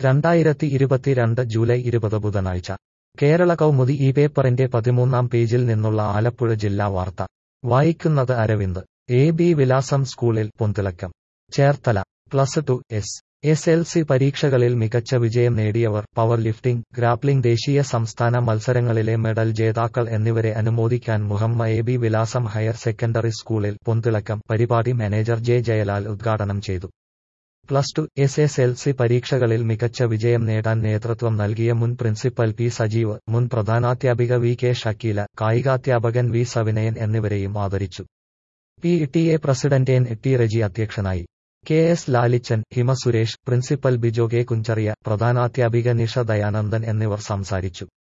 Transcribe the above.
രണ്ടായിരത്തി ഇരുപത്തിരണ്ട് ജൂലൈ ഇരുപത് ബുധനാഴ്ച കേരള കൗമുദി ഈ പേപ്പറിന്റെ പതിമൂന്നാം പേജിൽ നിന്നുള്ള ആലപ്പുഴ ജില്ലാ വാർത്ത വായിക്കുന്നത് അരവിന്ദ് എ ബി വിലാസം സ്കൂളിൽ Ponthilakkam Cherthala plus two S S L C പരീക്ഷകളിൽ മികച്ച വിജയം നേടിയവർ പവർ ലിഫ്റ്റിംഗ് ഗ്രാപ്ലിംഗ് ദേശീയ സംസ്ഥാന മത്സരങ്ങളിലെ മെഡൽ ജേതാക്കൾ എന്നിവരെ അനുമോദിക്കാൻ Muhamma A B Vilasam higher secondary സ്കൂളിൽ പൊന്തിളക്കം പരിപാടി മാനേജർ ജെ ജയലാൽ ഉദ്ഘാടനം ചെയ്തു plus two S S L C പരീക്ഷകളിൽ മികച്ച വിജയം നേടാൻ നേതൃത്വം നൽകിയ മുൻ പ്രിൻസിപ്പൽ പി സജീവ് മുൻ പ്രധാനാധ്യാപിക വി കെ ഷക്കീല കായികാധ്യാപകൻ വി സവിനയൻ എന്നിവരെയും ആദരിച്ചു P T A president N T Reji അധ്യക്ഷനായി K S Lalichan Hima Suresh principal Bijo K Kunchariya പ്രധാനാധ്യാപിക നിഷ ദയാനന്ദൻ എന്നിവർ സംസാരിച്ചു